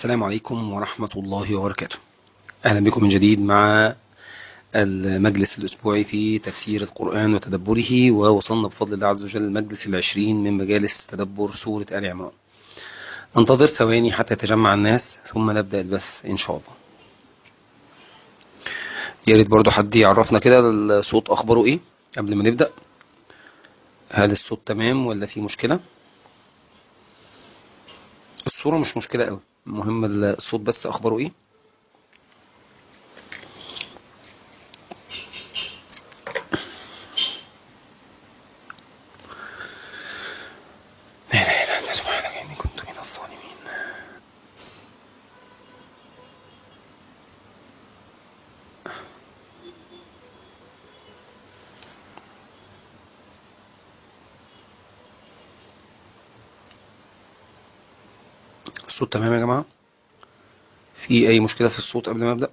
السلام عليكم ورحمة الله وبركاته أهلا بكم من جديد مع المجلس الأسبوعي في تفسير القرآن وتدبره ووصلنا بفضل الله عز وجل المجلس العشرين من مجالس تدبر سورة آل عمران ننتظر ثواني حتى يتجمع الناس ثم نبدأ البث إن شاء الله يا ريت برضو حد يعرفنا كده الصوت أخباره إيه قبل ما نبدأ هل الصوت تمام ولا في مشكلة الصورة مش مشكلة قوي المهم الصوت بس أخباره إيه لا إله إلا أنت سبحانك إني كنت من الظالمين الصوت تمام يا جماعة في أي مشكلة في الصوت قبل ما أبدأ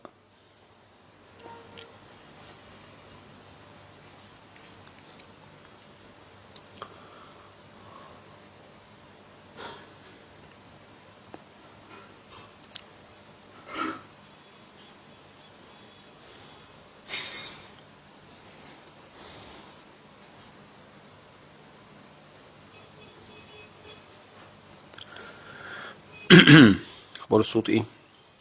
أخبار الصوت إيه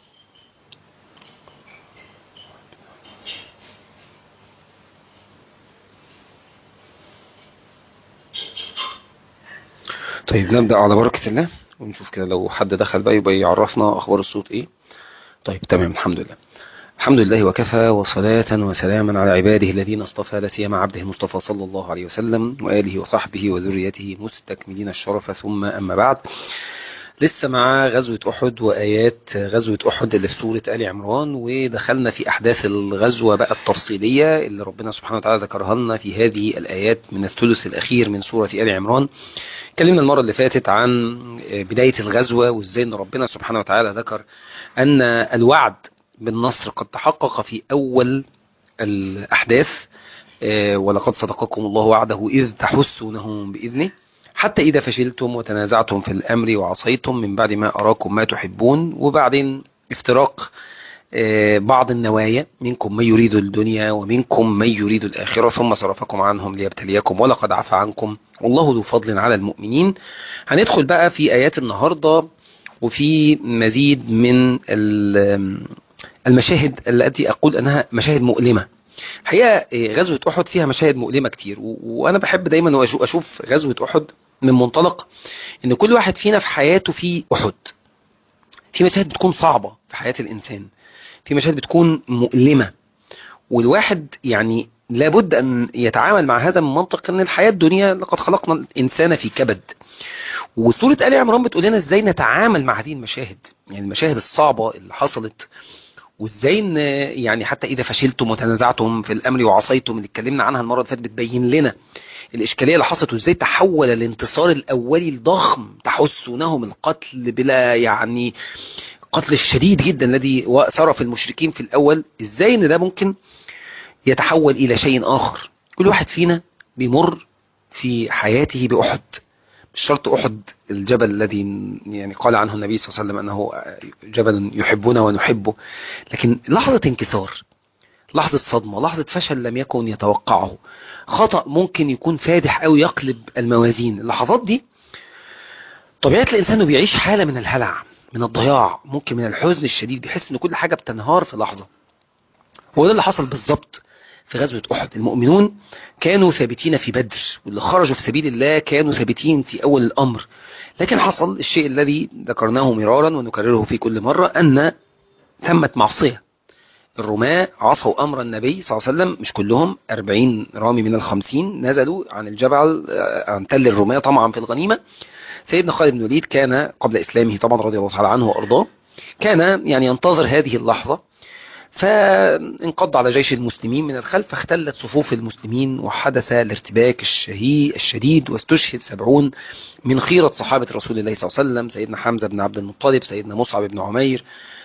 طيب نبدأ على بركة الله ونشوف كده لو حد دخل بقى يبقى يعرفنا أخبار الصوت إيه طيب تمام الحمد لله الحمد لله وكفى وصلاة وسلاما على عباده الذين اصطفى لا سيما عبده المصطفى صلى الله عليه وسلم وآله وصحبه وذريته مستكملين الشرف ثم أما بعد لسه مع غزوة أحد وآيات غزوة أحد اللي في سورة آل عمران ودخلنا في أحداث الغزوة بقى التفصيلية اللي ربنا سبحانه وتعالى ذكرها لنا في هذه الآيات من الثلث الأخير من سورة آل عمران اتكلمنا المرة اللي فاتت عن بداية الغزوة وازاي ان ربنا سبحانه وتعالى ذكر أن الوعد بالنصر قد تحقق في أول الأحداث ولقد صدقكم الله وعده إذ تحسونهم بإذنه حتى إذا فشلتم وتنازعتم في الأمر وعصيتم من بعد ما أراكم ما تحبون وبعدين افتراق بعض النوايا منكم من يريد الدنيا ومنكم من يريد الآخرة ثم صرفكم عنهم ليبتليكم ولقد عفى عنكم والله ذو فضل على المؤمنين هندخل بقى في آيات النهاردة وفي مزيد من المشاهد التي أقول أنها مشاهد مؤلمة الحقيقة غزوة أحد فيها مشاهد مؤلمة كتير وأنا بحب دايما أشوف غزوة أحد من منطلق ان كل واحد فينا في حياته في احد في مشاهد بتكون صعبة في حياة الانسان في مشاهد بتكون مؤلمة والواحد يعني لابد ان يتعامل مع هذا من منطق ان الحياة الدنيا لقد خلقنا الانسان في كبد وسورة آل عمران بتقول لنا ازاي نتعامل مع هذه المشاهد يعني المشاهد الصعبة اللي حصلت وازاي ان يعني حتى اذا فشلتم وتنازعتم في الامر وعصيتم اللي اتكلمنا عنها المره اللي فاتت بتبين لنا الاشكاليه اللي حصلت وازاي تحول الانتصار الاولي الضخم تحسونهم القتل بلا يعني قتل الشديد جدا الذي صرف المشركين في الاول ازاي ان ده ممكن يتحول الى شيء اخر كل واحد فينا بيمر في حياته باحد مش شرط احد الجبل الذي يعني قال عنه النبي صلى الله عليه وسلم انه جبل يحبنا ونحبه لكن لحظه انكسار لحظة صدمة لحظة فشل لم يكن يتوقعه خطأ ممكن يكون فادح أو يقلب الموازين اللحظات دي طبيعة الإنسان بيعيش حالة من الهلع من الضياع ممكن من الحزن الشديد بيحس ان كل حاجة بتنهار في لحظة وده اللي حصل بالظبط في غزوة أحد المؤمنون كانوا ثابتين في بدر واللي خرجوا في سبيل الله كانوا ثابتين في أول الأمر لكن حصل الشيء الذي ذكرناه مرارا ونكرره في كل مرة أن تمت معصية الرماة عصوا أمر النبي صلى الله عليه وسلم مش كلهم 40 رامي من الخمسين نزلوا عن الجبل عن تل الرماة طمعا في الغنيمة سيدنا خالد بن الوليد كان قبل إسلامه طبعا رضي الله تعالى عنه وأرضاه كان يعني ينتظر هذه اللحظة فانقض على جيش المسلمين من الخلف فاختلت صفوف المسلمين وحدث الارتباك الشهي الشديد واستشهد سبعون من خيرة صحابة رسول الله صلى الله عليه وسلم سيدنا حمزة بن عبد المطلب سيدنا مصعب بن عمير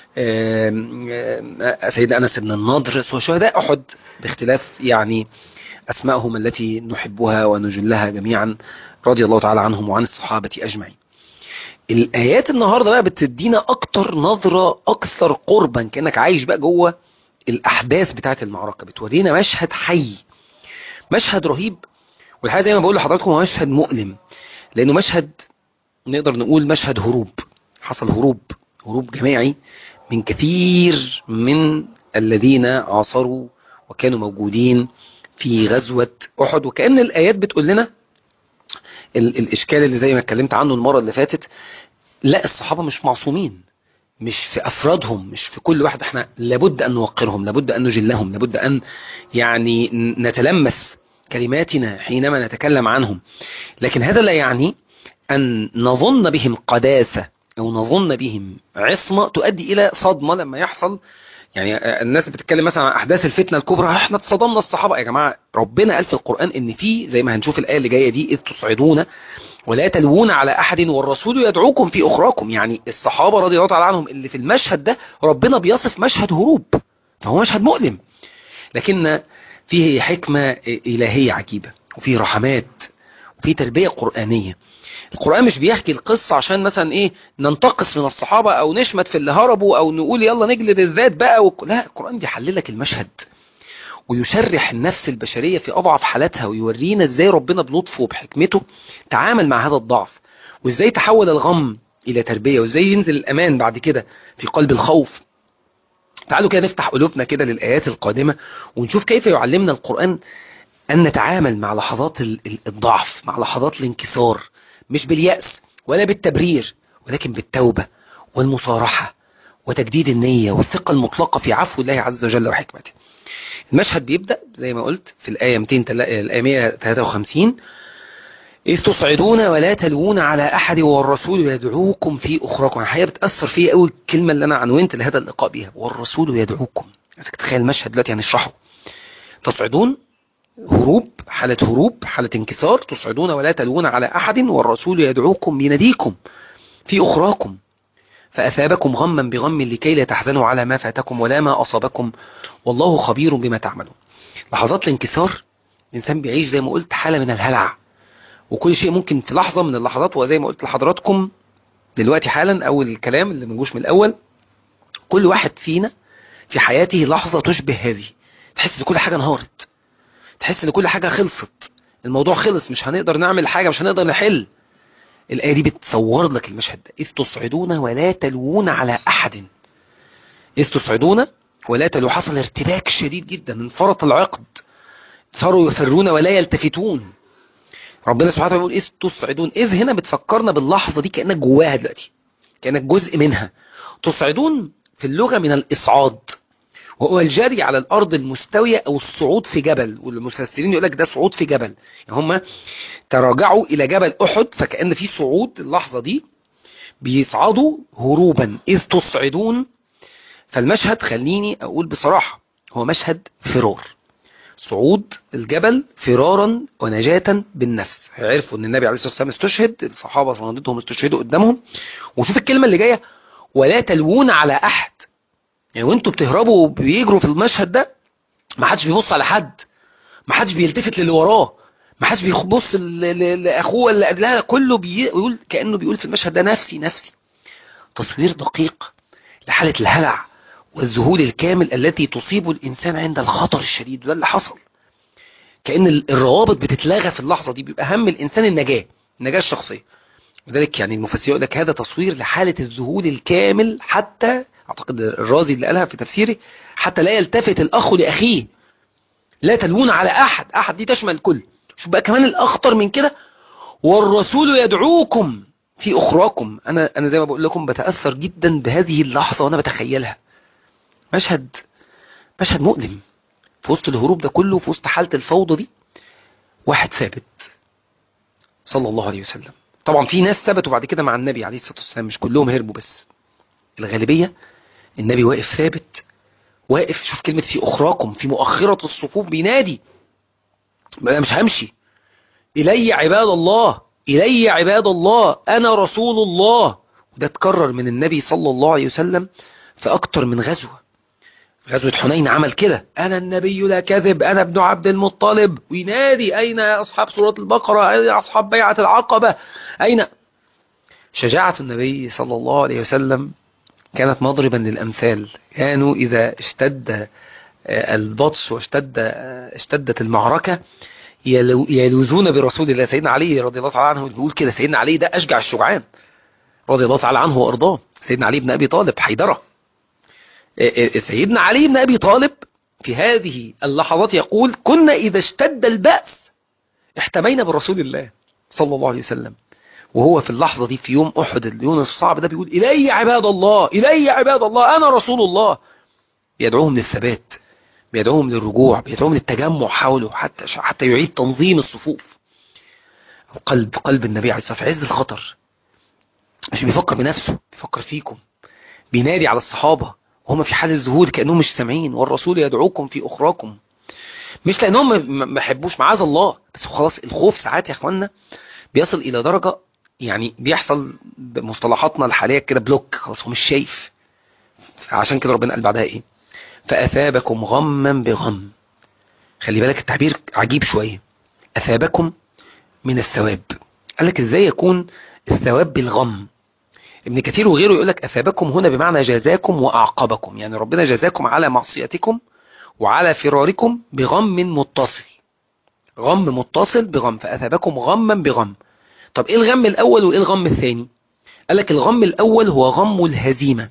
سيدنا أنس بن النضر وشهداء أحد باختلاف يعني أسمائهم التي نحبها ونجلها جميعا رضي الله تعالى عنهم وعن الصحابة أجمعين الايات النهارده بقى بتدينا اكتر نظره اكثر قربا كانك عايش بقى جوه الاحداث بتاعه المعركه بتورينا مشهد حي مشهد رهيب والحقيقه دايما بقول لحضراتكم هو مشهد مؤلم لانه مشهد نقدر نقول مشهد هروب حصل هروب هروب جماعي من كثير من الذين عاصروا وكانوا موجودين في غزوة أحد وكأن الآيات بتقول لنا ال الإشكال اللي زي ما اتكلمت عنه المرة اللي فاتت لا الصحابة مش معصومين مش في أفرادهم مش في كل واحد احنا لابد أن نوقرهم لابد أن نجلهم لابد أن يعني نتلمس كلماتنا حينما نتكلم عنهم لكن هذا لا يعني أن نظن بهم قداسة أو نظن بهم عصمة تؤدي إلى صدمة لما يحصل يعني الناس بتتكلم مثلا عن أحداث الفتنة الكبرى احنا اتصدمنا الصحابة يا جماعة ربنا قال في القرآن إن في زي ما هنشوف الآية اللي جاية دي إذ تصعدون ولا تلوون على أحد والرسول يدعوكم في أخراكم يعني الصحابة رضي الله تعالى عنهم اللي في المشهد ده ربنا بيصف مشهد هروب فهو مشهد مؤلم لكن فيه حكمة إلهية عجيبة وفيه رحمات وفيه تربية قرآنية القرآن مش بيحكي القصة عشان مثلا ايه ننتقص من الصحابة او نشمت في اللي هربوا او نقول يلا نجلد الذات بقى و... لا القرآن بيحللك المشهد ويشرح النفس البشرية في اضعف حالاتها ويورينا ازاي ربنا بلطفه وبحكمته تعامل مع هذا الضعف وازاي تحول الغم الى تربية وازاي ينزل الامان بعد كده في قلب الخوف تعالوا كده نفتح قلوبنا كده للآيات القادمة ونشوف كيف يعلمنا القرآن أن نتعامل مع لحظات الضعف مع لحظات الانكسار مش باليأس ولا بالتبرير ولكن بالتوبة والمصارحة وتجديد النية والثقة المطلقة في عفو الله عز وجل وحكمته المشهد بيبدأ زي ما قلت في الآية 253 إذ تصعدون ولا تلوون على أحد والرسول يدعوكم في أخراكم الحقيقة بتأثر فيه قوي الكلمة اللي أنا عنونت لهذا اللقاء بيها والرسول يدعوكم عايزك تخيل المشهد دلوقتي هنشرحه تصعدون هروب حالة هروب حالة انكسار تصعدون ولا تلوون على أحد والرسول يدعوكم يناديكم في أخراكم فأثابكم غما بغم لكي لا تحزنوا على ما فاتكم ولا ما أصابكم والله خبير بما تعملون لحظات الانكسار الإنسان بيعيش زي ما قلت حالة من الهلع وكل شيء ممكن في لحظة من اللحظات وزي ما قلت لحضراتكم دلوقتي حالا أول الكلام اللي منجوش من الأول كل واحد فينا في حياته لحظة تشبه هذه تحس ان كل حاجة انهارت تحس ان كل حاجة خلصت الموضوع خلص مش هنقدر نعمل حاجة مش هنقدر نحل الآية دي بتصور لك المشهد ده إذ تصعدون ولا تلوون على أحد إذ تصعدون ولا تلو حصل ارتباك شديد جدا انفرط العقد صاروا يفرون ولا يلتفتون ربنا سبحانه وتعالى بيقول إذ تصعدون إذ هنا بتفكرنا باللحظة دي كأنك جواها دلوقتي كأنك جزء منها تصعدون في اللغة من الإصعاد وهو الجري على الأرض المستوية أو الصعود في جبل والمفسرين يقول لك ده صعود في جبل يعني هم تراجعوا إلى جبل أحد فكأن في صعود اللحظة دي بيصعدوا هروبا إذ تصعدون فالمشهد خليني أقول بصراحة هو مشهد فرار صعود الجبل فرارا ونجاة بالنفس عرفوا ان النبي عليه الصلاة والسلام استشهد الصحابة صندتهم استشهدوا قدامهم وشوف الكلمة اللي جاية ولا تلوون على أحد يعني وانتوا بتهربوا وبيجروا في المشهد ده ما حدش بيبص على حد ما حدش بيلتفت للي وراه ما حدش بيبص لاخوه ولا لا كله بيقول كانه بيقول في المشهد ده نفسي نفسي تصوير دقيق لحاله الهلع والذهول الكامل التي تصيب الانسان عند الخطر الشديد وده اللي حصل كان الروابط بتتلغى في اللحظه دي بيبقى هم الانسان النجاه النجاه الشخصيه لذلك يعني المفسر يقول لك هذا تصوير لحاله الذهول الكامل حتى اعتقد الرازي اللي قالها في تفسيره حتى لا يلتفت الاخ لاخيه لا تلوون على احد احد دي تشمل الكل شوف بقى كمان الاخطر من كده والرسول يدعوكم في اخراكم انا انا زي ما بقول لكم بتاثر جدا بهذه اللحظه وانا بتخيلها مشهد مشهد مؤلم في وسط الهروب ده كله في وسط حاله الفوضى دي واحد ثابت صلى الله عليه وسلم طبعا في ناس ثبتوا بعد كده مع النبي عليه الصلاه والسلام مش كلهم هربوا بس الغالبيه النبي واقف ثابت واقف شوف كلمة في أخراكم في مؤخرة الصفوف بينادي أنا مش همشي إلي عباد الله إلي عباد الله أنا رسول الله وده اتكرر من النبي صلى الله عليه وسلم في أكتر من غزوة غزوة حنين عمل كده أنا النبي لا كذب أنا ابن عبد المطلب وينادي أين يا أصحاب سورة البقرة أين أصحاب بيعة العقبة أين شجاعة النبي صلى الله عليه وسلم كانت مضربا للأمثال كانوا إذا اشتد البطش واشتد اشتدت المعركة يلوذون برسول الله سيدنا علي رضي الله تعالى عنه بيقول كده سيدنا علي ده أشجع الشجعان رضي الله تعالى عنه وأرضاه سيدنا علي بن أبي طالب حيدرة سيدنا علي بن أبي طالب في هذه اللحظات يقول كنا إذا اشتد البأس احتمينا برسول الله صلى الله عليه وسلم وهو في اللحظة دي في يوم أحد اليوم الصعب ده بيقول إلي عباد الله إلي عباد الله أنا رسول الله بيدعوهم للثبات بيدعوهم للرجوع بيدعوهم للتجمع حوله حتى حتى يعيد تنظيم الصفوف قلب قلب النبي عليه الصلاة والسلام في عز الخطر مش بيفكر بنفسه بيفكر فيكم بينادي على الصحابة وهم في حال الذهول كأنهم مش سامعين والرسول يدعوكم في أخراكم مش لأنهم ما يحبوش معاذ الله بس خلاص الخوف ساعات يا اخوانا بيصل إلى درجة يعني بيحصل بمصطلحاتنا الحالية كده بلوك خلاص هو مش شايف عشان كده ربنا قال بعدها ايه فأثابكم غما بغم خلي بالك التعبير عجيب شوية أثابكم من الثواب قال لك ازاي يكون الثواب بالغم ابن كثير وغيره يقول لك أثابكم هنا بمعنى جزاكم وأعقبكم يعني ربنا جزاكم على معصيتكم وعلى فراركم بغم متصل غم متصل بغم فأثابكم غما بغم طب ايه الغم الأول وايه الغم الثاني قال لك الغم الأول هو غم الهزيمة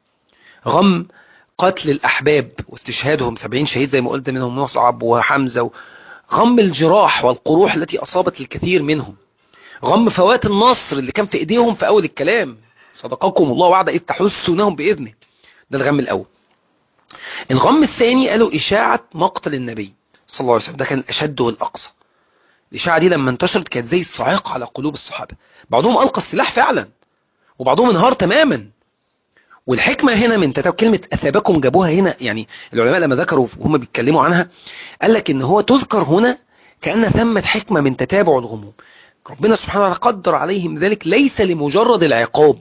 غم قتل الأحباب واستشهادهم سبعين شهيد زي ما قلت منهم مصعب وحمزة غم الجراح والقروح التي أصابت الكثير منهم غم فوات النصر اللي كان في إيديهم في أول الكلام صدقكم الله وعد إذ تحسونهم بإذنه ده الغم الأول الغم الثاني قالوا إشاعة مقتل النبي صلى الله عليه وسلم ده كان الأشد والأقصى الإشاعة دي لما انتشرت كانت زي الصاعقة على قلوب الصحابة بعضهم ألقى السلاح فعلا وبعضهم انهار تماما والحكمة هنا من تتابع كلمة أثابكم جابوها هنا يعني العلماء لما ذكروا وهم بيتكلموا عنها قال لك إن هو تذكر هنا كأن ثمة حكمة من تتابع الغموم ربنا سبحانه وتعالى قدر عليهم ذلك ليس لمجرد العقاب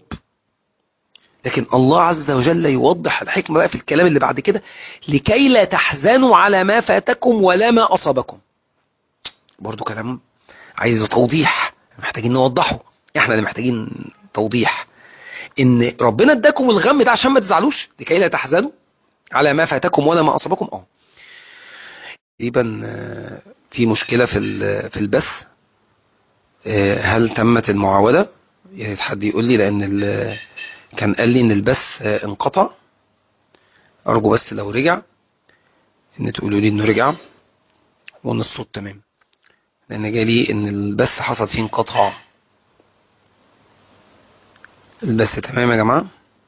لكن الله عز وجل يوضح الحكمة بقى في الكلام اللي بعد كده لكي لا تحزنوا على ما فاتكم ولا ما أصابكم برضو كلام عايز توضيح محتاجين نوضحه احنا اللي محتاجين توضيح ان ربنا اداكم الغم ده عشان ما تزعلوش لكي لا تحزنوا على ما فاتكم ولا ما اصابكم اه تقريبا في مشكله في في البث هل تمت المعاوده يا ريت حد يقول لي لان كان قال لي ان البث انقطع ارجو بس لو رجع ان تقولوا لي انه رجع وان الصوت تمام لان جالي ان البث حصل فيه انقطاع البث تمام يا جماعة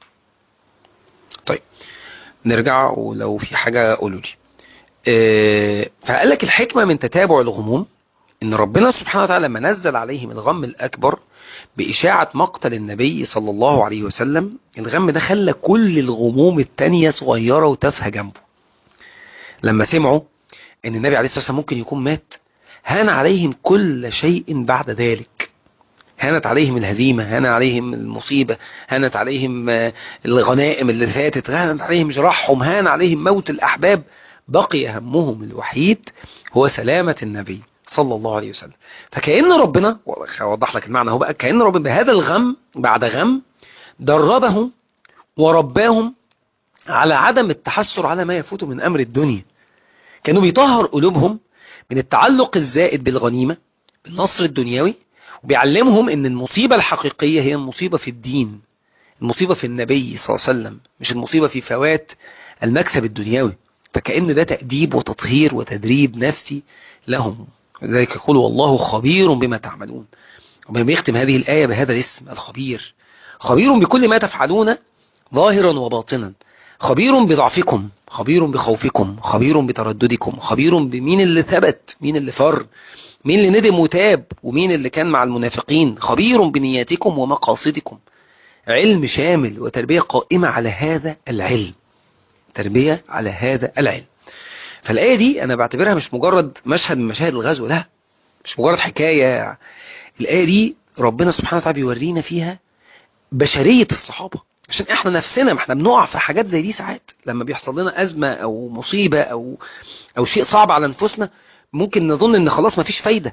طيب نرجع ولو في حاجة قولوا لي اه فقال لك الحكمة من تتابع الغموم ان ربنا سبحانه وتعالى لما نزل عليهم الغم الاكبر باشاعة مقتل النبي صلى الله عليه وسلم الغم ده خلى كل الغموم التانية صغيرة وتافهة جنبه لما سمعوا ان النبي عليه الصلاة والسلام ممكن يكون مات هان عليهم كل شيء بعد ذلك هانت عليهم الهزيمة هان عليهم المصيبة هانت عليهم الغنائم اللي فاتت هانت عليهم جراحهم هان عليهم موت الأحباب بقي همهم الوحيد هو سلامة النبي صلى الله عليه وسلم فكأن ربنا أوضح لك المعنى هو بقى كأن ربنا بهذا الغم بعد غم دربهم ورباهم على عدم التحسر على ما يفوت من أمر الدنيا كانوا بيطهر قلوبهم من التعلق الزائد بالغنيمة بالنصر الدنيوي وبيعلمهم ان المصيبة الحقيقية هي المصيبة في الدين المصيبة في النبي صلى الله عليه وسلم مش المصيبة في فوات المكسب الدنيوي فكأن ده تأديب وتطهير وتدريب نفسي لهم لذلك يقول والله خبير بما تعملون وبيختم هذه الآية بهذا الاسم الخبير خبير بكل ما تفعلون ظاهرا وباطنا خبير بضعفكم خبير بخوفكم خبير بترددكم خبير بمين اللي ثبت مين اللي فر مين اللي ندم وتاب ومين اللي كان مع المنافقين خبير بنياتكم ومقاصدكم علم شامل وتربية قائمة على هذا العلم تربية على هذا العلم فالآية دي أنا بعتبرها مش مجرد مشهد من مشاهد الغزو لا مش مجرد حكاية الآية دي ربنا سبحانه وتعالى بيورينا فيها بشرية الصحابة عشان احنا نفسنا ما احنا بنقع في حاجات زي دي ساعات لما بيحصل لنا أزمة أو مصيبة أو أو شيء صعب على نفوسنا ممكن نظن ان خلاص ما فيش فايدة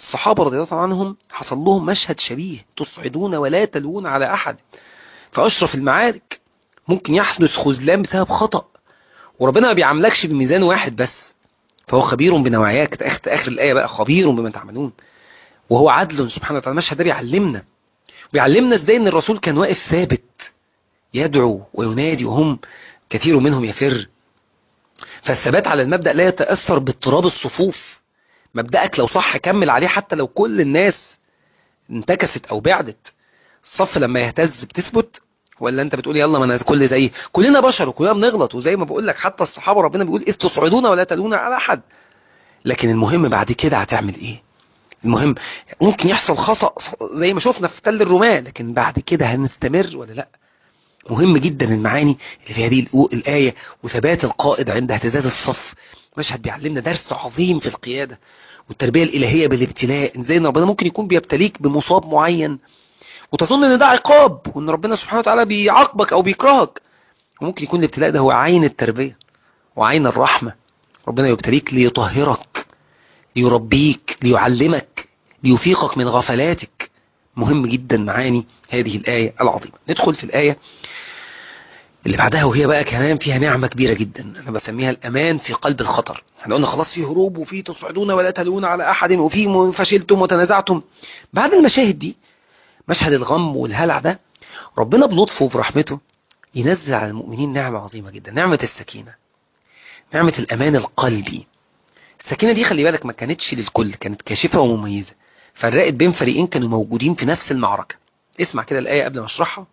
الصحابة رضي الله عنهم حصل لهم مشهد شبيه تصعدون ولا تلوون على أحد في أشرف المعارك ممكن يحدث خذلان بسبب خطأ وربنا ما بيعاملكش بميزان واحد بس فهو خبير بنواياك آخر, آخر الآية بقى خبير بما تعملون وهو عدل سبحانه وتعالى المشهد ده بيعلمنا بيعلمنا ازاي ان الرسول كان واقف ثابت يدعو وينادي وهم كثير منهم يفر فالثبات على المبدأ لا يتأثر باضطراب الصفوف مبدأك لو صح كمل عليه حتى لو كل الناس انتكست او بعدت الصف لما يهتز بتثبت ولا انت بتقول يلا ما انا كل زي كلنا بشر وكلنا بنغلط وزي ما بقول لك حتى الصحابه ربنا بيقول اذ تصعدون ولا تلون على احد لكن المهم بعد كده هتعمل ايه المهم ممكن يحصل خطأ زي ما شفنا في تل الرماة لكن بعد كده هنستمر ولا لا مهم جدا المعاني اللي في هذه الآية وثبات القائد عند اهتزاز الصف مشهد بيعلمنا درس عظيم في القيادة والتربية الإلهية بالابتلاء ازاي ان ربنا ممكن يكون بيبتليك بمصاب معين وتظن ان ده عقاب وان ربنا سبحانه وتعالى بيعاقبك او بيكرهك وممكن يكون الابتلاء ده هو عين التربية وعين الرحمة ربنا يبتليك ليطهرك ليربيك ليعلمك ليفيقك من غفلاتك مهم جدا معاني هذه الآية العظيمة ندخل في الآية اللي بعدها وهي بقى كمان فيها نعمة كبيرة جدا أنا بسميها الأمان في قلب الخطر احنا قلنا خلاص في هروب وفي تصعدون ولا تلون على أحد وفي فشلتم وتنازعتم بعد المشاهد دي مشهد الغم والهلع ده ربنا بلطفه وبرحمته ينزل على المؤمنين نعمة عظيمة جدا نعمة السكينة نعمة الأمان القلبي السكينة دي خلي بالك ما كانتش للكل كانت كاشفة ومميزة فرقت بين فريقين كانوا موجودين في نفس المعركة اسمع كده الآية قبل ما اشرحها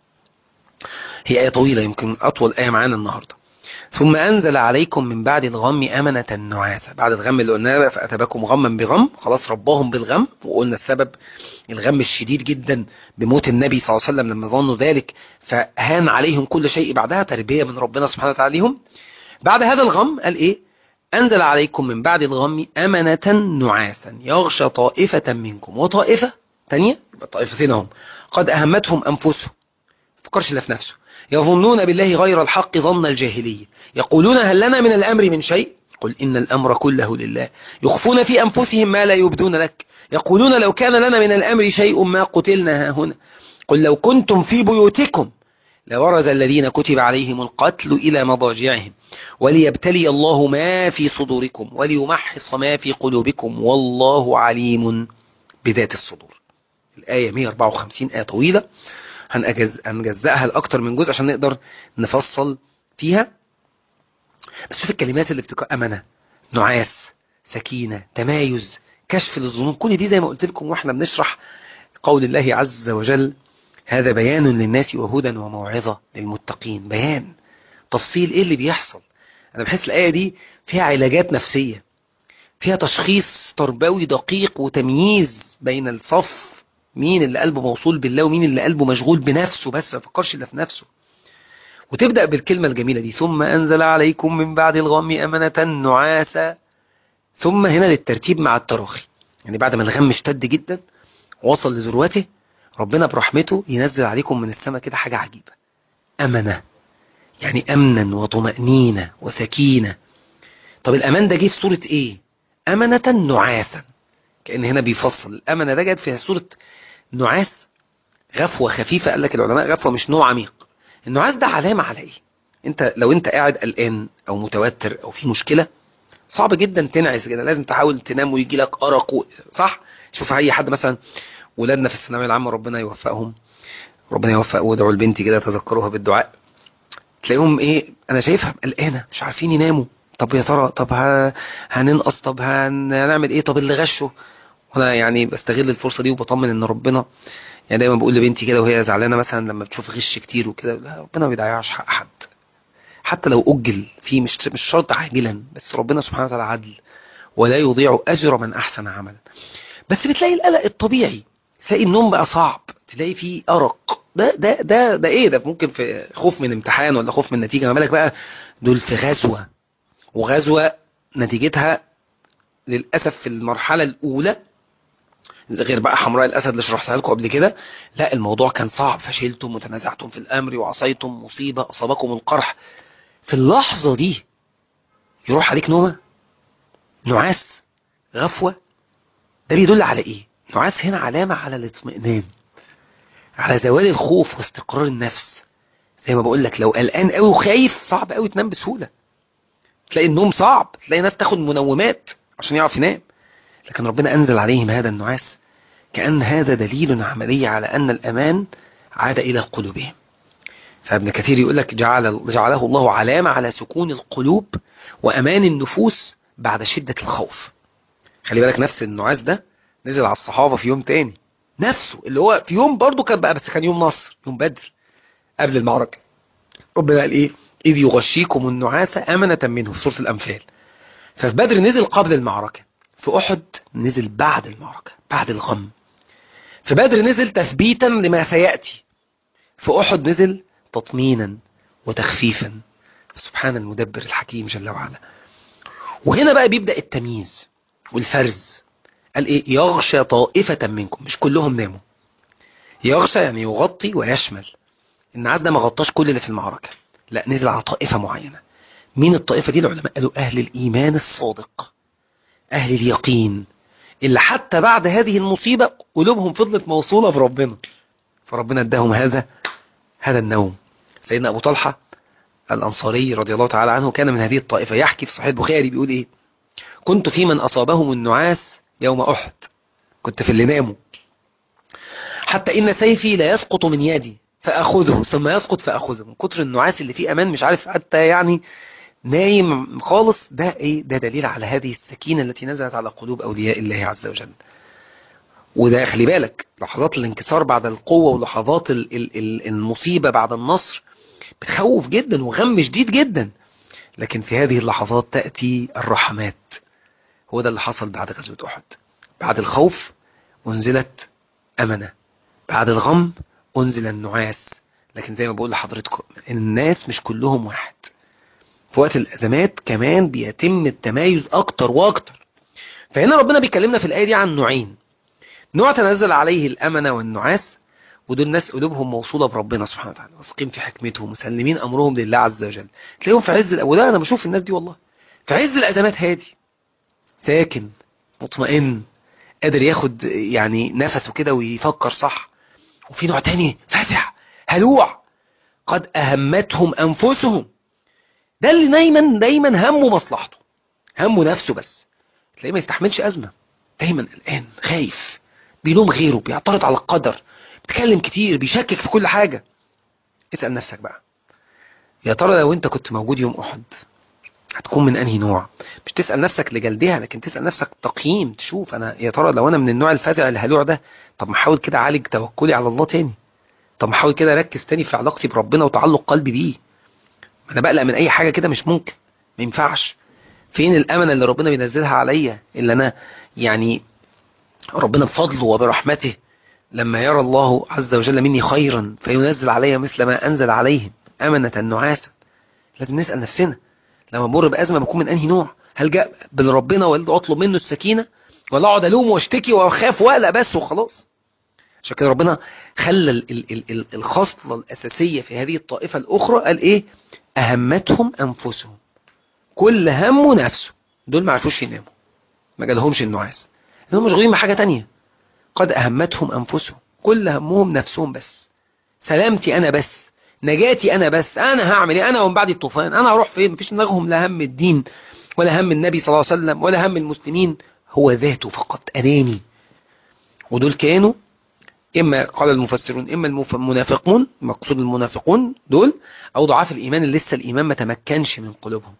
هي آية طويلة يمكن أطول آية معانا النهاردة ثم أنزل عليكم من بعد الغم أمنة نعاسة بعد الغم اللي قلناه بقى فأتباكم غما بغم خلاص رباهم بالغم وقلنا السبب الغم الشديد جدا بموت النبي صلى الله عليه وسلم لما ظنوا ذلك فهان عليهم كل شيء بعدها تربية من ربنا سبحانه وتعالى ليهم بعد هذا الغم قال إيه أنزل عليكم من بعد الغم أمنة نعاسا يغشى طائفة منكم وطائفة تانية طائفتين هم قد أهمتهم أنفسهم فكرش إلا في نفسه يظنون بالله غير الحق ظن الجاهلية يقولون هل لنا من الأمر من شيء قل إن الأمر كله لله يخفون في أنفسهم ما لا يبدون لك يقولون لو كان لنا من الأمر شيء ما قتلنا هنا قل لو كنتم في بيوتكم لورز الذين كتب عليهم القتل إلى مضاجعهم وليبتلي الله ما في صدوركم وليمحص ما في قلوبكم والله عليم بذات الصدور الآية 154 آية طويلة هنجز... هنجزأها لأكتر من جزء عشان نقدر نفصل فيها بس شوف الكلمات اللي بتبقى أمنة نعاس سكينة تمايز كشف للظنون كل دي زي ما قلت لكم واحنا بنشرح قول الله عز وجل هذا بيان للناس وهدى وموعظة للمتقين بيان تفصيل ايه اللي بيحصل انا بحس الآية دي فيها علاجات نفسية فيها تشخيص تربوي دقيق وتمييز بين الصف مين اللي قلبه موصول بالله ومين اللي قلبه مشغول بنفسه بس ما فكرش الا في نفسه وتبدأ بالكلمة الجميلة دي ثم أنزل عليكم من بعد الغم أمنة نعاسا ثم هنا للترتيب مع التراخي يعني بعد ما الغم اشتد جدا وصل لذروته ربنا برحمته ينزل عليكم من السماء كده حاجة عجيبة أمنة يعني أمنا وطمأنينة وسكينة طب الأمان ده جه في صورة إيه أمنة نعاسا كأن هنا بيفصل الأمنة ده جت في صورة نعاس غفوة خفيفة قال لك العلماء غفوة مش نوع عميق النعاس ده علامة على إيه انت لو انت قاعد قلقان او متوتر او في مشكلة صعب جدا تنعس كده لازم تحاول تنام ويجي لك ارق و... صح شوف اي حد مثلا ولادنا في الثانويه العامه ربنا يوفقهم ربنا يوفق وادعوا لبنتي كده تذكروها بالدعاء تلاقيهم ايه انا شايفها قلقانه مش عارفين يناموا طب يا ترى طب ه... هننقص طب هن... هنعمل ايه طب اللي غشه وانا يعني بستغل الفرصه دي وبطمن ان ربنا يعني دايما بقول لبنتي كده وهي زعلانه مثلا لما بتشوف غش كتير وكده لا ربنا ما بيضيعش حق حد حتى لو أجل فيه مش مش شرط عاجلا بس ربنا سبحانه وتعالى عدل ولا يضيع أجر من أحسن عملا بس بتلاقي القلق الطبيعي تلاقي النوم بقى صعب تلاقي فيه أرق ده ده ده ده إيه ده ممكن في خوف من امتحان ولا خوف من نتيجة ما بالك بقى دول في غزوة وغزوة نتيجتها للأسف في المرحلة الأولى غير بقى حمراء الأسد اللي شرحتها لكم قبل كده لا الموضوع كان صعب فشلتم وتنازعتم في الأمر وعصيتم مصيبة أصابكم القرح في اللحظة دي يروح عليك نومة نعاس غفوة ده بيدل على ايه نعاس هنا علامة على الاطمئنان على زوال الخوف واستقرار النفس زي ما بقول لك لو قلقان قوي وخايف صعب قوي تنام بسهولة تلاقي النوم صعب تلاقي ناس تاخد منومات عشان يعرف ينام لكن ربنا أنزل عليهم هذا النعاس كأن هذا دليل عملي على أن الأمان عاد إلى قلوبهم فابن كثير يقول لك جعل جعله الله علامة على سكون القلوب وأمان النفوس بعد شدة الخوف خلي بالك نفس النعاس ده نزل على الصحابة في يوم تاني نفسه اللي هو في يوم برضه كان بقى بس كان يوم نصر يوم بدر قبل المعركة ربنا قال ايه إذ يغشيكم النعاس أمنة منه في سورة الأنفال ففي بدر نزل قبل المعركة في أحد نزل بعد المعركة بعد الغم في بدر نزل تثبيتا لما سيأتي في أحد نزل تطمينا وتخفيفا سبحان المدبر الحكيم جل وعلا وهنا بقى بيبدأ التمييز والفرز قال ايه يغشى طائفة منكم مش كلهم ناموا يغشى يعني يغطي ويشمل النعاس ده ما غطاش كل اللي في المعركة لا نزل على طائفة معينة مين الطائفة دي العلماء قالوا أهل الإيمان الصادق أهل اليقين اللي حتى بعد هذه المصيبة قلوبهم فضلت موصولة بربنا فربنا اداهم هذا هذا النوم سيدنا أبو طلحة الأنصاري رضي الله تعالى عنه كان من هذه الطائفة يحكي في صحيح البخاري بيقول إيه كنت في من أصابهم النعاس يوم أحد كنت في اللي ناموا حتى إن سيفي لا يسقط من يدي فأخذه ثم يسقط فأخذه من كتر النعاس اللي فيه أمان مش عارف حتى يعني نايم خالص ده إيه ده دليل على هذه السكينة التي نزلت على قلوب أولياء الله عز وجل وده خلي بالك لحظات الانكسار بعد القوة ولحظات ال- ال- ال- المصيبة بعد النصر بتخوف جدا وغم شديد جدا لكن في هذه اللحظات تأتي الرحمات هو ده اللي حصل بعد غزوة أحد بعد الخوف أنزلت أمنة بعد الغم أنزل النعاس لكن زي ما بقول لحضرتكم الناس مش كلهم واحد في وقت الأزمات كمان بيتم التمايز أكتر وأكتر فهنا ربنا بيكلمنا في الآية دي عن نوعين نوع تنزل عليه الأمنة والنعاس ودول ناس قلوبهم موصولة بربنا سبحانه وتعالى واثقين في حكمته مسلمين أمرهم لله عز وجل تلاقيهم في عز الأول أنا بشوف الناس دي والله في عز الأزمات هادي ساكن مطمئن قادر ياخد يعني نفسه كده ويفكر صح وفي نوع تاني فزع هلوع قد أهمتهم أنفسهم ده اللي دايما دايما همه مصلحته همه نفسه بس تلاقيه ما يستحملش أزمة دايما الآن خايف بيلوم غيره بيعترض على القدر بيتكلم كتير بيشكك في كل حاجة اسأل نفسك بقى يا ترى لو انت كنت موجود يوم أحد هتكون من أنهي نوع مش تسأل نفسك لجلدها لكن تسأل نفسك تقييم تشوف أنا يا ترى لو أنا من النوع الفزع الهلوع ده طب ما احاول كده أعالج توكلي على الله تاني طب ما احاول كده أركز تاني في علاقتي بربنا وتعلق قلبي بيه أنا بقلق من أي حاجة كده مش ممكن ما ينفعش فين الأمنة اللي ربنا بينزلها عليا اللي أنا يعني ربنا بفضله وبرحمته لما يرى الله عز وجل مني خيرا فينزل علي مثل ما أنزل عليهم أمنة نعاسا لازم نسأل نفسنا لما مر بأزمة بكون من أنهي نوع هل جاء من ربنا ولا أطلب منه السكينة ولا أقعد ألوم واشتكي وأخاف وأقلق بس وخلاص عشان كده ربنا خلى ال- ال- ال- ال- الخصلة الأساسية في هذه الطائفة الأخرى قال إيه أهمتهم أنفسهم كل همه نفسه دول ما عرفوش يناموا ما جالهمش النعاس انهم مشغولين بحاجة تانية قد أهمتهم أنفسهم كل همهم نفسهم بس سلامتي أنا بس نجاتي أنا بس أنا هعمل إيه أنا ومن بعد الطوفان أنا هروح فين مفيش دماغهم لا هم الدين ولا هم النبي صلى الله عليه وسلم ولا هم المسلمين هو ذاته فقط أناني ودول كانوا إما قال المفسرون إما المف- المنافقون مقصود المنافقون دول أو ضعاف الإيمان اللي لسه الإيمان ما تمكنش من قلوبهم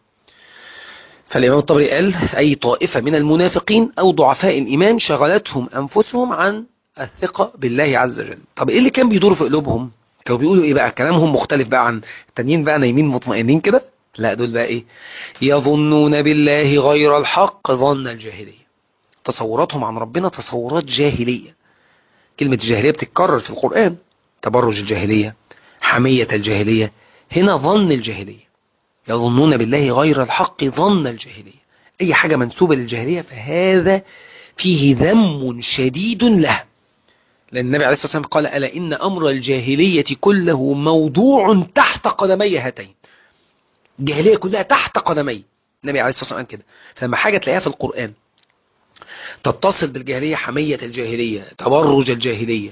فالإمام الطبري قال أي طائفة من المنافقين أو ضعفاء الإيمان شغلتهم أنفسهم عن الثقة بالله عز وجل طب إيه اللي كان بيدور في قلوبهم كانوا بيقولوا إيه بقى كلامهم مختلف بقى عن التانيين بقى نايمين مطمئنين كده لا دول بقى إيه يظنون بالله غير الحق ظن الجاهلية تصوراتهم عن ربنا تصورات جاهلية كلمة الجاهلية بتتكرر في القرآن تبرج الجاهلية حمية الجاهلية هنا ظن الجاهلية يظنون بالله غير الحق ظن الجاهلية أي حاجة منسوبة للجاهلية فهذا فيه ذم شديد له لأن النبي عليه الصلاة والسلام قال ألا إن أمر الجاهلية كله موضوع تحت قدمي هاتين الجاهلية كلها تحت قدمي النبي عليه الصلاة والسلام قال كده فلما حاجة تلاقيها في القرآن تتصل بالجاهلية حمية الجاهلية تبرج الجاهلية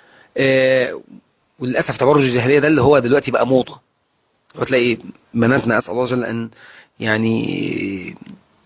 آه وللأسف تبرج الجاهلية ده اللي هو دلوقتي بقى موضة وتلاقي بناتنا أسأل الله جل أن يعني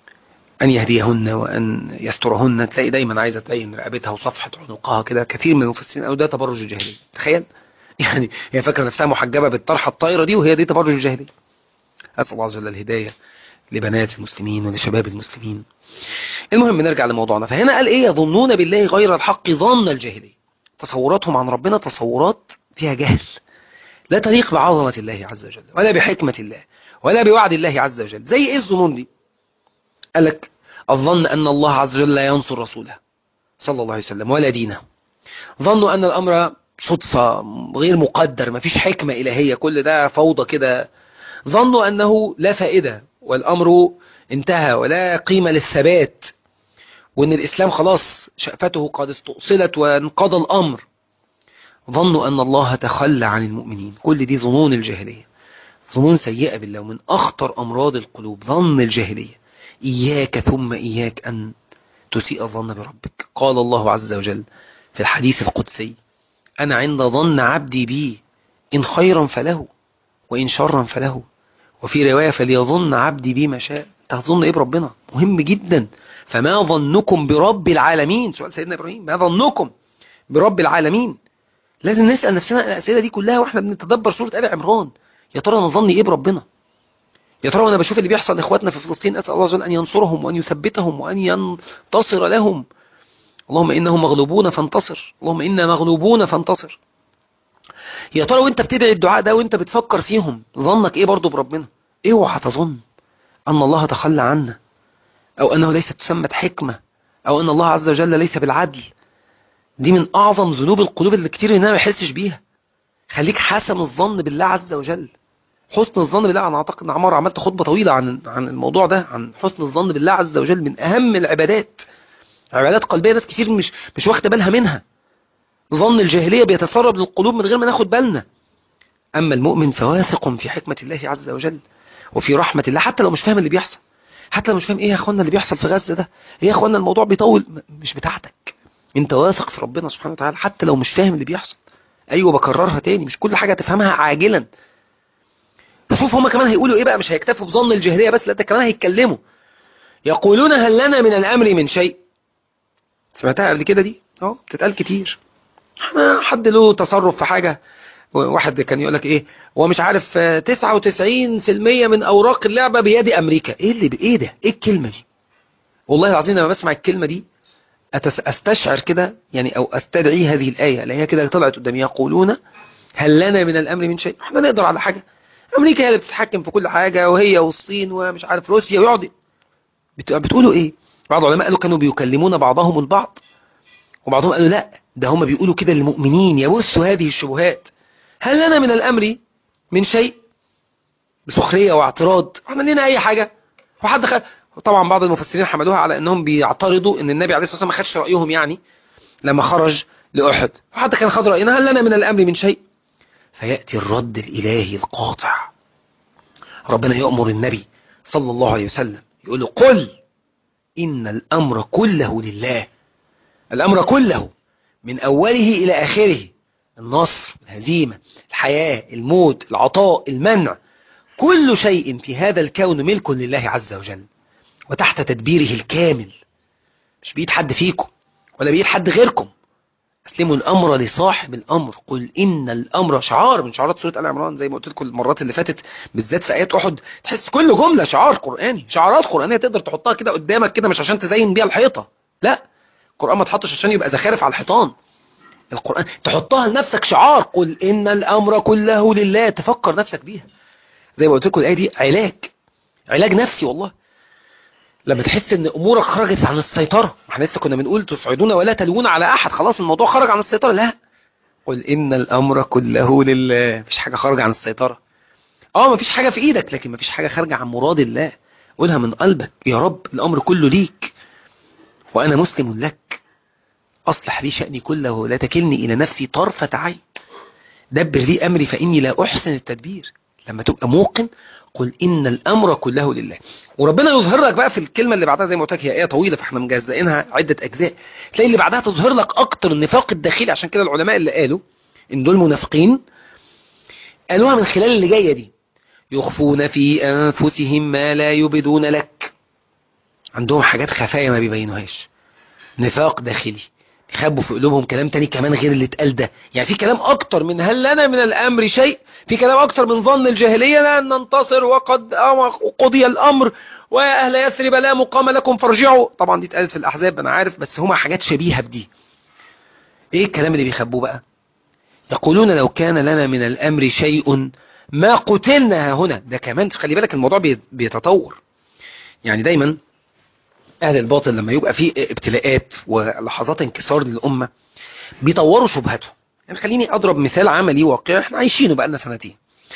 أن يهديهن وأن يسترهن تلاقي دايما عايزة تبين رقبتها وصفحة عنقها كده كثير من المفسرين أو ده تبرج الجاهلية تخيل يعني هي فاكرة نفسها محجبة بالطرحة الطايرة دي وهي دي تبرج الجاهلية أسأل الله جل الهداية لبنات المسلمين ولشباب المسلمين المهم نرجع لموضوعنا فهنا قال ايه يظنون بالله غير الحق ظن الجاهلية تصوراتهم عن ربنا تصورات فيها جهل لا تليق بعظمة الله عز وجل ولا بحكمة الله ولا بوعد الله عز وجل زي ايه الظنون دي قال لك الظن أن الله عز وجل لا ينصر رسوله صلى الله عليه وسلم ولا دينه ظنوا أن الأمر صدفة غير مقدر ما فيش حكمة إلهية كل ده فوضى كده ظنوا أنه لا فائدة والأمر انتهى ولا قيمة للثبات وأن الإسلام خلاص شأفته قد استؤصلت وانقضى الأمر ظنوا أن الله تخلى عن المؤمنين كل دي ظنون الجاهلية ظنون سيئة بالله ومن أخطر أمراض القلوب ظن الجاهلية إياك ثم إياك أن تسيء الظن بربك قال الله عز وجل في الحديث القدسي أنا عند ظن عبدي بي إن خيرا فله وإن شرا فله وفي رواية فليظن عبدي بي ما شاء تظن إيه بربنا مهم جدا فما ظنكم برب العالمين سؤال سيدنا إبراهيم ما ظنكم برب العالمين لازم نسأل نفسنا الأسئلة دي كلها وإحنا بنتدبر سورة آل عمران يا ترى أنا ظني إيه بربنا يا ترى وانا بشوف اللي بيحصل لاخواتنا في فلسطين اسال الله جل ان ينصرهم وان يثبتهم وان ينتصر لهم اللهم انهم مغلوبون فانتصر اللهم انا مغلوبون فانتصر يا ترى وانت بتدعي الدعاء ده وانت بتفكر فيهم ظنك ايه برضه بربنا اوعى تظن ان الله تخلى عنا او انه ليست تسمى حكمه او ان الله عز وجل ليس بالعدل دي من اعظم ذنوب القلوب اللي كتير مننا ما يحسش بيها خليك حسن الظن بالله عز وجل حسن الظن بالله انا اعتقد ان عمار عملت خطبه طويله عن عن الموضوع ده عن حسن الظن بالله عز وجل من اهم العبادات عبادات قلبيه ناس كتير مش مش واخده بالها منها ظن الجاهليه بيتسرب للقلوب من غير ما ناخد بالنا اما المؤمن فواثق في حكمه الله عز وجل وفي رحمه الله حتى لو مش فاهم اللي بيحصل حتى لو مش فاهم ايه يا اخوانا اللي بيحصل في غزه ده ايه يا اخوانا الموضوع بيطول مش بتاعتك انت واثق في ربنا سبحانه وتعالى حتى لو مش فاهم اللي بيحصل ايوه بكررها تاني مش كل حاجه تفهمها عاجلا شوف هما كمان هيقولوا ايه بقى مش هيكتفوا بظن الجاهليه بس لا ده كمان هيتكلموا يقولون هل لنا من الامر من شيء سمعتها قبل كده دي اه بتتقال كتير حد له تصرف في حاجه واحد كان يقول لك ايه هو مش عارف 99% من اوراق اللعبه بيد امريكا ايه اللي ايه ده ايه الكلمه دي والله العظيم لما بسمع الكلمه دي استشعر كده يعني او استدعي هذه الايه اللي هي كده طلعت قدامي يقولون هل لنا من الامر من شيء احنا نقدر على حاجه امريكا هي اللي بتتحكم في كل حاجة وهي والصين ومش عارف روسيا ويقعد بتقولوا ايه بعض العلماء قالوا كانوا بيكلمون بعضهم البعض وبعضهم قالوا لا ده هم بيقولوا كده للمؤمنين يبثوا هذه الشبهات هل لنا من الامر من شيء بسخرية واعتراض احنا لنا اي حاجة وحد خد طبعا بعض المفسرين حملوها على انهم بيعترضوا ان النبي عليه الصلاة والسلام ما خدش رأيهم يعني لما خرج لأحد وحد كان خد رأينا هل لنا من الامر من شيء فيأتي الرد الإلهي القاطع ربنا يأمر النبي صلى الله عليه وسلم يقول له قل إن الأمر كله لله الأمر كله من أوله إلى آخره النصر الهزيمة الحياة الموت العطاء المنع كل شيء في هذا الكون ملك لله عز وجل وتحت تدبيره الكامل مش بيد حد فيكم ولا بيد حد غيركم اسلموا الامر لصاحب الامر قل ان الامر شعار من شعارات سوره ال عمران زي ما قلت لكم المرات اللي فاتت بالذات في ايات احد تحس كل جمله شعار قراني شعارات قرانيه تقدر تحطها كده قدامك كده مش عشان تزين بيها الحيطه لا القران ما تحطش عشان يبقى زخارف على الحيطان القران تحطها لنفسك شعار قل ان الامر كله لله تفكر نفسك بيها زي ما قلت لكم الايه دي علاج علاج نفسي والله لما تحس ان امورك خرجت عن السيطرة احنا لسه كنا بنقول تصعدون ولا تلوون على احد خلاص الموضوع خرج عن السيطرة لا قل ان الامر كله لله مفيش حاجة خارجة عن السيطرة اه مفيش حاجة في ايدك لكن مفيش حاجة خارجة عن مراد الله قولها من قلبك يا رب الامر كله ليك وانا مسلم لك اصلح لي شأني كله ولا تكلني الى نفسي طرفة عين دبر لي امري فاني لا احسن التدبير لما تبقى موقن قل إن الأمر كله لله وربنا يظهر لك بقى في الكلمة اللي بعدها زي ما قلت لك هي آية طويلة فاحنا مجزئينها عدة أجزاء تلاقي اللي بعدها تظهر لك أكتر النفاق الداخلي عشان كده العلماء اللي قالوا إن دول منافقين قالوها من خلال اللي جاية دي يخفون في أنفسهم ما لا يبدون لك عندهم حاجات خفايا ما بيبينوهاش نفاق داخلي يخبوا في قلوبهم كلام تاني كمان غير اللي اتقال ده يعني في كلام اكتر من هل لنا من الامر شيء في كلام اكتر من ظن الجاهلية لن ننتصر وقد قضي الامر ويا اهل يثرب لا مقام لكم فارجعوا طبعا دي اتقالت في الاحزاب انا عارف بس هما حاجات شبيهة بدي ايه الكلام اللي بيخبوه بقى يقولون لو كان لنا من الامر شيء ما قتلنا هنا ده كمان خلي بالك الموضوع بيتطور يعني دايما أهل الباطل لما يبقى فيه ابتلاءات ولحظات انكسار للأمة بيطوروا شبهاتهم يعني خليني أضرب مثال عملي واقعي احنا عايشينه بقالنا سنتين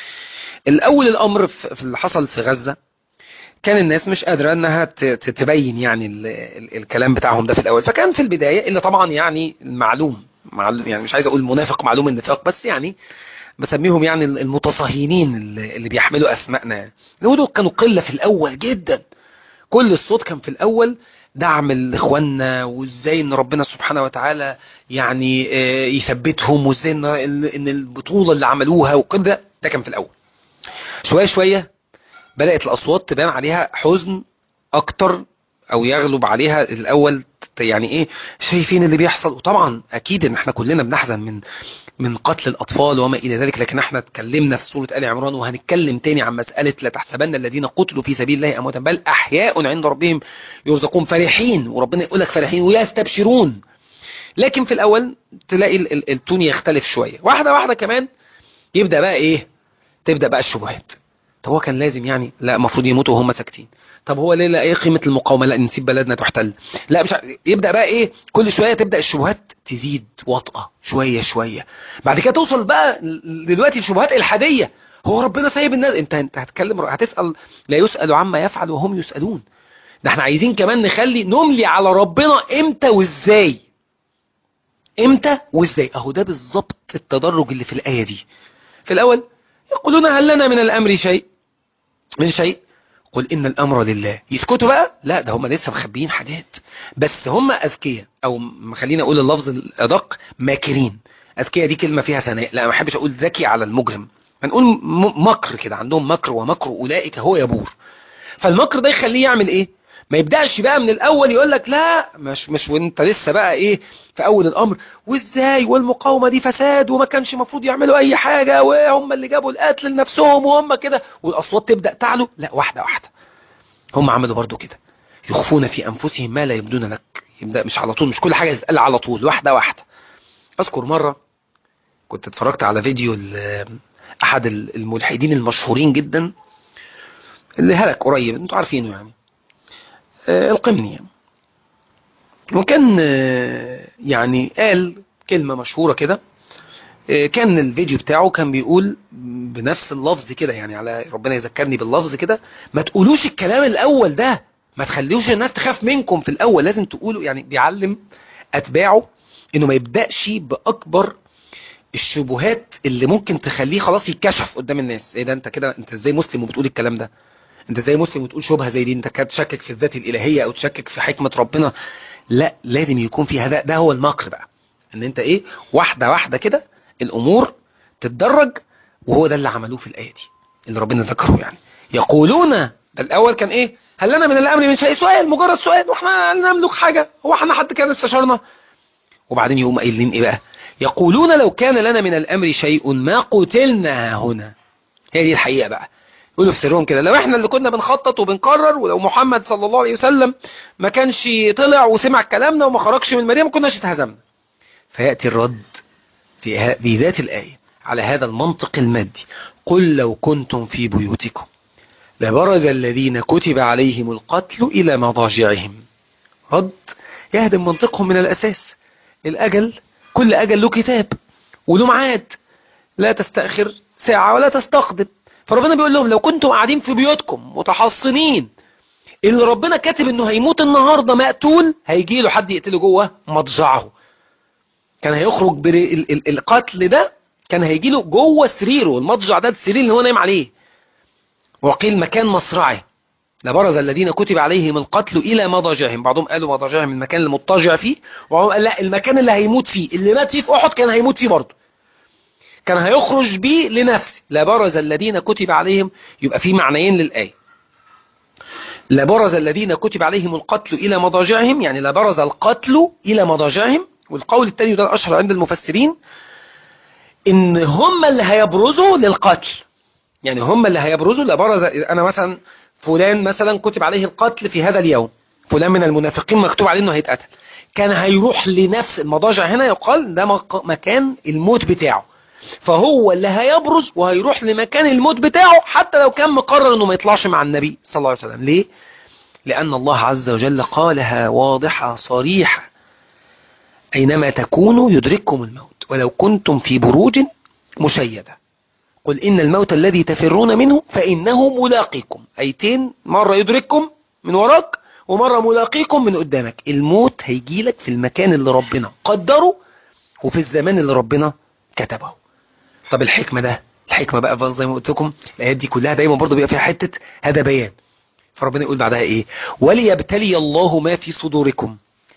الأول الأمر في اللي حصل في غزة كان الناس مش قادرة انها تبين يعني ال ال الكلام بتاعهم ده في الأول فكان في البداية اللي طبعا يعني المعلوم معلوم يعني مش عايز أقول منافق معلوم النفاق بس يعني بسميهم يعني المتصهينين اللي بيحملوا أسمائنا يعني دول كانوا قلة في الأول جدا كل الصوت كان في الأول دعم الإخواننا وإزاي إن ربنا سبحانه وتعالى يعني يثبتهم وإزاي إن البطولة اللي عملوها وكل ده ده كان في الأول شوية شوية بدأت الأصوات تبان عليها حزن أكتر أو يغلب عليها الأول يعني إيه شايفين اللي بيحصل وطبعا أكيد إن إحنا كلنا بنحزن من من قتل الأطفال وما إلى ذلك لكن احنا اتكلمنا في سورة آل عمران وهنتكلم تاني عن مسألة لا تحسبن الذين قتلوا في سبيل الله أمواتا بل أحياء عند ربهم يرزقون فرحين وربنا يقول لك فرحين ويستبشرون لكن في الأول تلاقي التون يختلف شوية واحدة واحدة كمان يبدأ بقى إيه تبدأ بقى الشبهات طب هو كان لازم يعني لا المفروض يموتوا وهم ساكتين طب هو ليه لا ايه قيمه المقاومه لا نسيب بلدنا تحتل لا مش يبدا بقى ايه كل شويه تبدا الشبهات تزيد وطأه شويه شويه بعد كده توصل بقى دلوقتي الشبهات الحاديه هو ربنا سايب الناس انت انت هتتكلم هتسال لا يسال عما يفعل وهم يسالون ده احنا عايزين كمان نخلي نملي على ربنا امتى وازاي امتى وازاي اهو ده بالظبط التدرج اللي في الايه دي في الاول يقولون هل لنا من الامر شيء من شيء قل إن الأمر لله يسكتوا بقى لا ده هم لسه مخبيين حاجات بس هم أذكياء أو خلينا أقول اللفظ الأدق ماكرين أذكياء دي كلمة فيها ثناء لا ما أحبش أقول ذكي على المجرم هنقول مكر كده عندهم مكر ومكر أولئك هو يبور فالمكر ده يخليه يعمل إيه ما يبدأش بقى من الأول يقول لك لا مش مش وانت لسه بقى إيه في أول الأمر وإزاي والمقاومة دي فساد وما كانش المفروض يعملوا أي حاجة وهم اللي جابوا القتل لنفسهم وهم كده والأصوات تبدأ تعلو لا واحدة واحدة هم عملوا برضو كده يخفون في أنفسهم ما لا يبدون لك يبدأ مش على طول مش كل حاجة يسأل على طول واحدة واحدة أذكر مرة كنت اتفرجت على فيديو أحد الملحدين المشهورين جدا اللي هلك قريب انتوا عارفينه يعني القمني وكان يعني قال كلمة مشهورة كده كان الفيديو بتاعه كان بيقول بنفس اللفظ كده يعني على ربنا يذكرني باللفظ كده ما تقولوش الكلام الأول ده ما تخليوش الناس تخاف منكم في الأول لازم تقولوا يعني بيعلم أتباعه إنه ما يبدأش بأكبر الشبهات اللي ممكن تخليه خلاص يتكشف قدام الناس ايه ده انت كده انت ازاي مسلم وبتقول الكلام ده انت ازاي مسلم وتقول شبهه زي دي انت كده تشكك في الذات الالهيه او تشكك في حكمه ربنا لا لازم يكون في هذا ده هو المكر بقى ان انت ايه واحده واحده كده الامور تتدرج وهو ده اللي عملوه في الايه دي اللي ربنا ذكره يعني يقولون ده الاول كان ايه هل لنا من الامر من شيء سؤال مجرد سؤال واحنا نملك حاجه هو احنا حد كان استشارنا وبعدين يقوم قايلين ايه بقى يقولون لو كان لنا من الامر شيء ما قتلنا هنا هي دي الحقيقه بقى يقولوا في سرهم كده لو احنا اللي كنا بنخطط وبنقرر ولو محمد صلى الله عليه وسلم ما كانش طلع وسمع كلامنا وما خرجش من المدينه ما كناش اتهزمنا فياتي الرد في في ذات الايه على هذا المنطق المادي قل لو كنتم في بيوتكم لبرز الذين كتب عليهم القتل الى مضاجعهم رد يهدم منطقهم من الاساس الاجل كل اجل له كتاب وله ميعاد لا تستأخر ساعة ولا تستقدم فربنا بيقول لهم لو كنتم قاعدين في بيوتكم متحصنين اللي ربنا كاتب انه هيموت النهاردة مقتول هيجي له حد يقتله جوه مضجعه كان هيخرج القتل ده كان هيجي له جوه سريره المضجع ده السرير اللي هو نايم عليه وقيل مكان مصرعه لبرز الذين كتب عليهم القتل إلى مضاجعهم بعضهم قالوا مضاجعهم المكان اللي مضطجع فيه وبعضهم قال لا المكان اللي هيموت فيه اللي مات فيه في أحد كان هيموت فيه برضه كان هيخرج بيه لنفسه لبرز الذين كتب عليهم يبقى في معنيين للآية لبرز الذين كتب عليهم القتل إلى مضاجعهم يعني لبرز القتل إلى مضاجعهم والقول الثاني ده الأشهر عند المفسرين إن هم اللي هيبرزوا للقتل يعني هم اللي هيبرزوا لبرز أنا مثلا فلان مثلا كتب عليه القتل في هذا اليوم فلان من المنافقين مكتوب عليه انه هيتقتل كان هيروح لنفس المضاجع هنا يقال ده مكان الموت بتاعه فهو اللي هيبرز وهيروح لمكان الموت بتاعه حتى لو كان مقرر انه ما يطلعش مع النبي صلى الله عليه وسلم ليه لان الله عز وجل قالها واضحة صريحة اينما تكونوا يدرككم الموت ولو كنتم في بروج مشيده قل إن الموت الذي تفرون منه فإنه ملاقيكم أيتين مرة يدرككم من وراك ومرة ملاقيكم من قدامك الموت هيجيلك في المكان اللي ربنا قدره وفي الزمان اللي ربنا كتبه طب الحكمة ده الحكمة بقى زي ما قلت لكم الآيات دي كلها دايما برضو بيبقى فيها حتة هذا بيان فربنا يقول بعدها إيه وليبتلي الله ما في صدوركم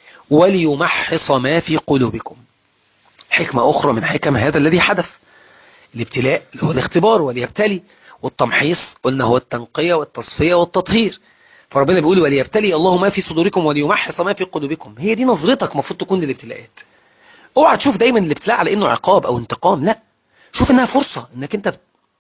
وليمحص ما في قلوبكم حكمة أخرى من حكم هذا الذي حدث الابتلاء اللي هو الاختبار وليبتلي والتمحيص قلنا هو التنقية والتصفية والتطهير فربنا بيقول وليبتلي الله ما في صدوركم وليمحص ما في قلوبكم هي دي نظرتك المفروض تكون للابتلاءات اوعى تشوف دايما الابتلاء على انه عقاب او انتقام لا شوف انها فرصة انك انت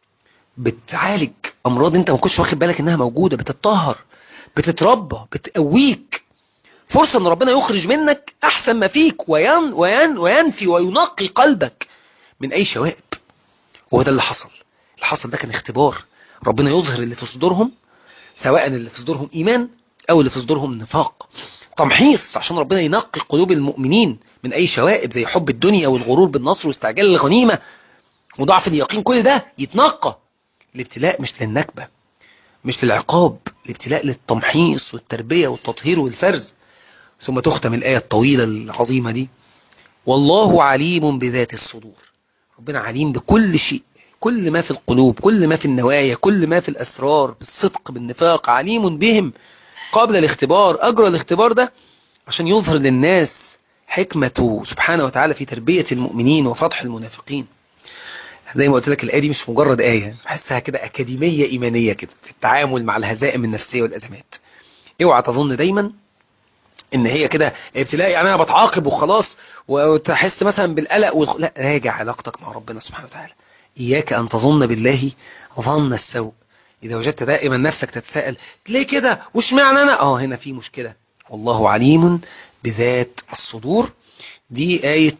بتعالج امراض انت ما كنتش واخد بالك انها موجودة بتتطهر بتتربى بتقويك فرصة ان ربنا يخرج منك احسن ما فيك وين وين وينفي وينقي قلبك من اي شوائب وهو ده اللي حصل اللي حصل ده كان اختبار ربنا يظهر اللي في صدورهم سواء اللي في صدورهم ايمان او اللي في صدورهم نفاق تمحيص عشان ربنا ينقي قلوب المؤمنين من اي شوائب زي حب الدنيا والغرور بالنصر واستعجال الغنيمة وضعف اليقين كل ده يتنقى الابتلاء مش للنكبة مش للعقاب الابتلاء للتمحيص والتربية والتطهير والفرز ثم تختم الآية الطويلة العظيمة دي والله عليم بذات الصدور ربنا عليم بكل شيء كل ما في القلوب كل ما في النوايا كل ما في الأسرار بالصدق بالنفاق عليم بهم قبل الاختبار أجرى الاختبار ده عشان يظهر للناس حكمته سبحانه وتعالى في تربية المؤمنين وفتح المنافقين زي ما قلت لك الآية دي مش مجرد آية بحسها كده أكاديمية إيمانية كده في التعامل مع الهزائم النفسية والأزمات اوعى تظن دايما ان هي كده ابتلاء يعني انا بتعاقب وخلاص وتحس مثلا بالقلق والخ... لا راجع علاقتك مع ربنا سبحانه وتعالى اياك ان تظن بالله ظن السوء اذا وجدت دائما نفسك تتساءل ليه كده وش معنى انا اه هنا في مشكلة والله عليم بذات الصدور دي آية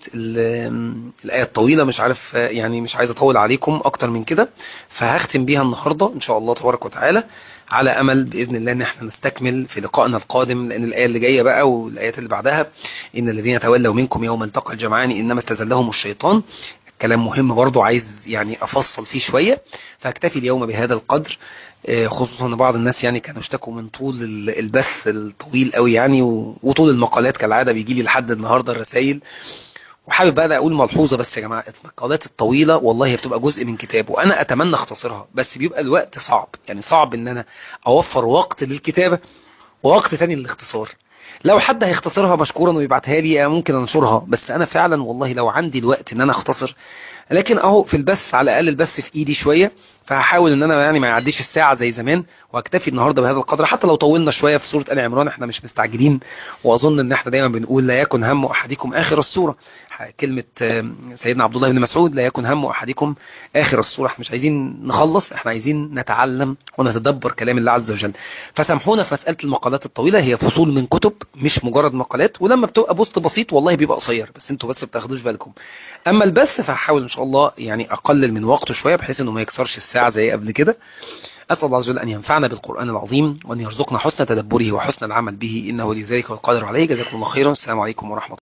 الآية الطويلة مش عارف يعني مش عايز أطول عليكم أكتر من كده فهختم بيها النهاردة إن شاء الله تبارك وتعالى على أمل بإذن الله إن احنا نستكمل في لقائنا القادم لأن الآية اللي جاية بقى والآيات اللي بعدها إن الذين تولوا منكم يوم التقى الجمعان إنما استزلهم الشيطان كلام مهم برضو عايز يعني أفصل فيه شوية فاكتفي اليوم بهذا القدر خصوصا ان بعض الناس يعني كانوا اشتكوا من طول البث الطويل قوي يعني وطول المقالات كالعادة بيجي لي لحد النهاردة الرسائل وحابب بقى اقول ملحوظة بس يا جماعة المقالات الطويلة والله هي بتبقى جزء من كتاب وانا اتمنى اختصرها بس بيبقى الوقت صعب يعني صعب ان انا اوفر وقت للكتابة ووقت تاني للاختصار لو حد هيختصرها مشكورا ويبعتها لي ممكن انشرها بس انا فعلا والله لو عندي الوقت ان انا اختصر لكن اهو في البث على الاقل البث في ايدي شوية فهحاول ان انا يعني ما يعديش الساعة زي زمان واكتفي النهاردة بهذا القدر حتى لو طولنا شوية في سورة آل عمران احنا مش مستعجلين واظن ان احنا دايما بنقول لا يكن هم احدكم اخر السورة كلمة سيدنا عبد الله بن مسعود لا يكن هم احدكم اخر السورة احنا مش عايزين نخلص احنا عايزين نتعلم ونتدبر كلام الله عز وجل فسامحونا في مسألة المقالات الطويلة هي فصول من كتب مش مجرد مقالات ولما بتبقى بوست بسيط والله بيبقى قصير بس انتوا بس بتاخدوش بالكم اما البث فهحاول ان شاء الله يعني اقلل من وقته شوية بحيث انه ما يكسرش الساعة زي قبل كده أسأل الله عز وجل أن ينفعنا بالقرآن العظيم وأن يرزقنا حسن تدبره وحسن العمل به إنه لذلك والقادر عليه جزاكم الله خيرا السلام عليكم ورحمة الله